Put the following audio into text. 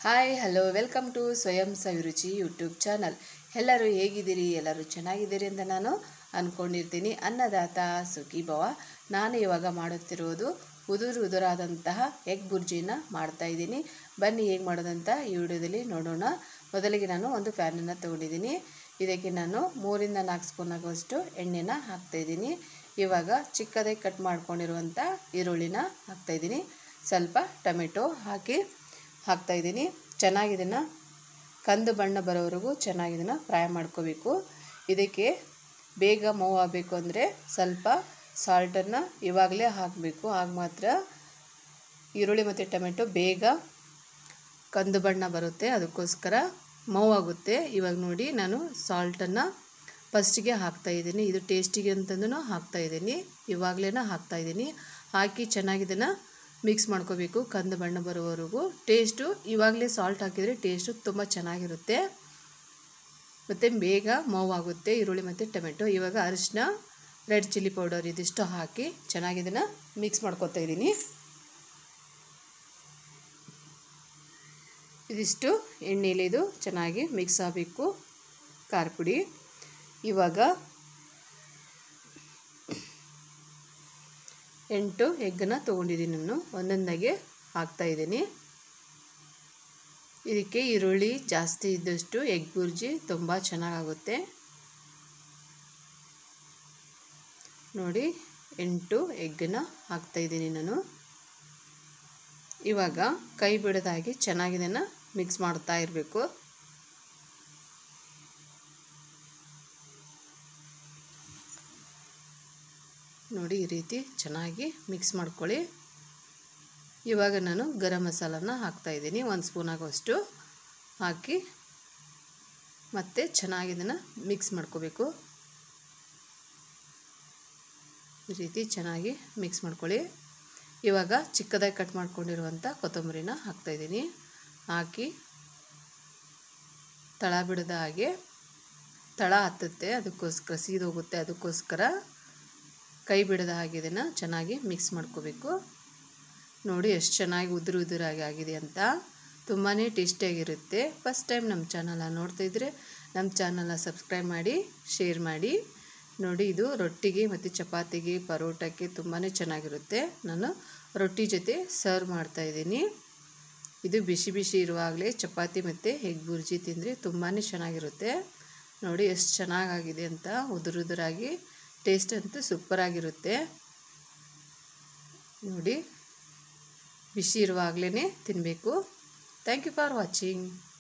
hi hello welcome to ಸ್ವಯಂ ಸವಿರುಚಿ YouTube channel ಎಲ್ಲರೂ ಹೇಗಿದ್ದೀರಿ ಎಲ್ಲರೂ ಚೆನ್ನಾಗಿದ್ದೀರಿ ಅಂತ ನಾನು ಅಂದ್ಕೊಂಡಿರ್ತೀನಿ ಅನ್ನದಾತ ಸುಖಿ ಭವ ನಾನು ಇವಾಗ ಮಾಡುತ್ತಿರುವುದು ಉದುರು ಉದುರಾದಂತಹ ಎಗ್ ಬುರ್ಜಿನ ಮಾಡ್ತಾ ಇದ್ದೀನಿ ಬನ್ನಿ ಹೇಗೆ ಮಾಡೋದಂತ ಈ ವಿಡಿಯೋದಲ್ಲಿ ನೋಡೋಣ ಮೊದಲಿಗೆ ನಾನು ಒಂದು ಫ್ಯಾನನ್ನು ತೊಗೊಂಡಿದ್ದೀನಿ ಇದಕ್ಕೆ ನಾನು ಮೂರಿಂದ ನಾಲ್ಕು ಸ್ಪೂನ್ ಆಗುವಷ್ಟು ಎಣ್ಣೆನ ಹಾಕ್ತಾಯಿದ್ದೀನಿ ಇವಾಗ ಚಿಕ್ಕದಾಗಿ ಕಟ್ ಮಾಡ್ಕೊಂಡಿರುವಂಥ ಈರುಳ್ಳಿನ ಹಾಕ್ತಾಯಿದ್ದೀನಿ ಸ್ವಲ್ಪ ಟೊಮೆಟೊ ಹಾಕಿ ಹಾಕ್ತಾಯಿದ್ದೀನಿ ಚೆನ್ನಾಗಿ ಇದನ್ನು ಕಂದು ಬಣ್ಣ ಬರೋವರೆಗೂ ಚೆನ್ನಾಗಿ ಇದನ್ನು ಫ್ರೈ ಮಾಡ್ಕೋಬೇಕು ಇದಕ್ಕೆ ಬೇಗ ಮೂವ್ ಆಗಬೇಕು ಅಂದರೆ ಸ್ವಲ್ಪ ಸಾಲ್ಟನ್ನು ಇವಾಗಲೇ ಹಾಕಬೇಕು ಆಗ ಮಾತ್ರ ಈರುಳ್ಳಿ ಮತ್ತು ಟೊಮೆಟೊ ಬೇಗ ಕಂದು ಬಣ್ಣ ಬರುತ್ತೆ ಅದಕ್ಕೋಸ್ಕರ ಮೂವ್ ಆಗುತ್ತೆ ಇವಾಗ ನೋಡಿ ನಾನು ಸಾಲ್ಟನ್ನು ಫಸ್ಟಿಗೆ ಹಾಕ್ತಾಯಿದ್ದೀನಿ ಇದು ಟೇಸ್ಟಿಗೆ ಅಂತಂದು ಹಾಕ್ತಾಯಿದ್ದೀನಿ ಇವಾಗಲೇ ಹಾಕ್ತಾಯಿದ್ದೀನಿ ಹಾಕಿ ಚೆನ್ನಾಗಿ ಇದನ್ನು ಮಿಕ್ಸ್ ಮಾಡ್ಕೋಬೇಕು ಕಂದು ಬಣ್ಣ ಬರೋವರೆಗೂ ಟೇಸ್ಟು ಇವಾಗಲೇ ಸಾಲ್ಟ್ ಹಾಕಿದರೆ ಟೇಸ್ಟು ತುಂಬ ಚೆನ್ನಾಗಿರುತ್ತೆ ಮತ್ತು ಬೇಗ ಮೂವ್ ಆಗುತ್ತೆ ಈರುಳ್ಳಿ ಮತ್ತು ಟೊಮೆಟೊ ಇವಾಗ ಅರಿಶಿನ ರೆಡ್ ಚಿಲ್ಲಿ ಪೌಡರ್ ಇದಿಷ್ಟು ಹಾಕಿ ಚೆನ್ನಾಗಿ ಇದನ್ನು ಮಿಕ್ಸ್ ಮಾಡ್ಕೊತಾ ಇದ್ದೀನಿ ಇದಿಷ್ಟು ಎಣ್ಣೆಲಿ ಇದು ಚೆನ್ನಾಗಿ ಮಿಕ್ಸ್ ಆಗಬೇಕು ಖಾರ ಪುಡಿ ಇವಾಗ ಎಂಟು ಎಗ್ಗನ್ನು ತೊಗೊಂಡಿದ್ದೀನಿ ನಾನು ಒಂದೊಂದಾಗೆ ಹಾಕ್ತಾಯಿದ್ದೀನಿ ಇದಕ್ಕೆ ಈರುಳ್ಳಿ ಜಾಸ್ತಿ ಇದ್ದಷ್ಟು ಎಗ್ ಬುರ್ಜಿ ತುಂಬ ಚೆನ್ನಾಗಾಗುತ್ತೆ ನೋಡಿ ಎಂಟು ಎಗ್ಗನ್ನು ಹಾಕ್ತಾಯಿದ್ದೀನಿ ನಾನು ಇವಾಗ ಕೈ ಬಿಡದಾಗಿ ಚೆನ್ನಾಗಿ ಇದನ್ನು ಮಿಕ್ಸ್ ಮಾಡ್ತಾ ಇರಬೇಕು ನೋಡಿ ಈ ರೀತಿ ಚೆನ್ನಾಗಿ ಮಿಕ್ಸ್ ಮಾಡ್ಕೊಳ್ಳಿ ಇವಾಗ ನಾನು ಗರಂ ಮಸಾಲನ ಹಾಕ್ತಾಯಿದ್ದೀನಿ ಒಂದು ಸ್ಪೂನ್ ಆಗುವಷ್ಟು ಹಾಕಿ ಮತ್ತು ಚೆನ್ನಾಗಿ ಇದನ್ನು ಮಿಕ್ಸ್ ಮಾಡ್ಕೋಬೇಕು ಈ ರೀತಿ ಚೆನ್ನಾಗಿ ಮಿಕ್ಸ್ ಮಾಡ್ಕೊಳ್ಳಿ ಇವಾಗ ಚಿಕ್ಕದಾಗಿ ಕಟ್ ಮಾಡ್ಕೊಂಡಿರುವಂಥ ಕೊತ್ತಂಬರಿನ ಹಾಕ್ತಾಯಿದ್ದೀನಿ ಹಾಕಿ ತಳ ಬಿಡದ ಹಾಗೆ ತಳ ಹತ್ತುತ್ತೆ ಅದಕ್ಕೋಸ್ಕರ ಸೀದೋಗುತ್ತೆ ಅದಕ್ಕೋಸ್ಕರ ಕೈ ಬಿಡದ ಹಾಗೆ ಇದನ್ನು ಚೆನ್ನಾಗಿ ಮಿಕ್ಸ್ ಮಾಡ್ಕೋಬೇಕು ನೋಡಿ ಎಷ್ಟು ಚೆನ್ನಾಗಿ ಉದುರು ಉದುರಾಗಿ ಆಗಿದೆ ಅಂತ ತುಂಬಾ ಟೇಸ್ಟಿಯಾಗಿರುತ್ತೆ ಫಸ್ಟ್ ಟೈಮ್ ನಮ್ಮ ಚಾನಲ ನೋಡ್ತಾ ಇದ್ದರೆ ನಮ್ಮ ಚಾನಲ್ನ ಸಬ್ಸ್ಕ್ರೈಬ್ ಮಾಡಿ ಶೇರ್ ಮಾಡಿ ನೋಡಿ ಇದು ರೊಟ್ಟಿಗೆ ಮತ್ತು ಚಪಾತಿಗೆ ಪರೋಟಕ್ಕೆ ತುಂಬಾ ಚೆನ್ನಾಗಿರುತ್ತೆ ನಾನು ರೊಟ್ಟಿ ಜೊತೆ ಸರ್ವ್ ಮಾಡ್ತಾಯಿದ್ದೀನಿ ಇದು ಬಿಸಿ ಬಿಸಿ ಇರುವಾಗಲೇ ಚಪಾತಿ ಮತ್ತು ಎಗ್ ಬುರ್ಜಿ ತಿಂದರೆ ತುಂಬಾ ಚೆನ್ನಾಗಿರುತ್ತೆ ನೋಡಿ ಎಷ್ಟು ಚೆನ್ನಾಗಾಗಿದೆ ಅಂತ ಉದುರು ಉದುರಾಗಿ ಟೇಸ್ಟ್ ಅಂತೂ ಸೂಪರಾಗಿರುತ್ತೆ ನೋಡಿ ಬಿಸಿ ಇರುವಾಗಲೇ ತಿನ್ನಬೇಕು ಥ್ಯಾಂಕ್ ಯು ಫಾರ್ ವಾಚಿಂಗ್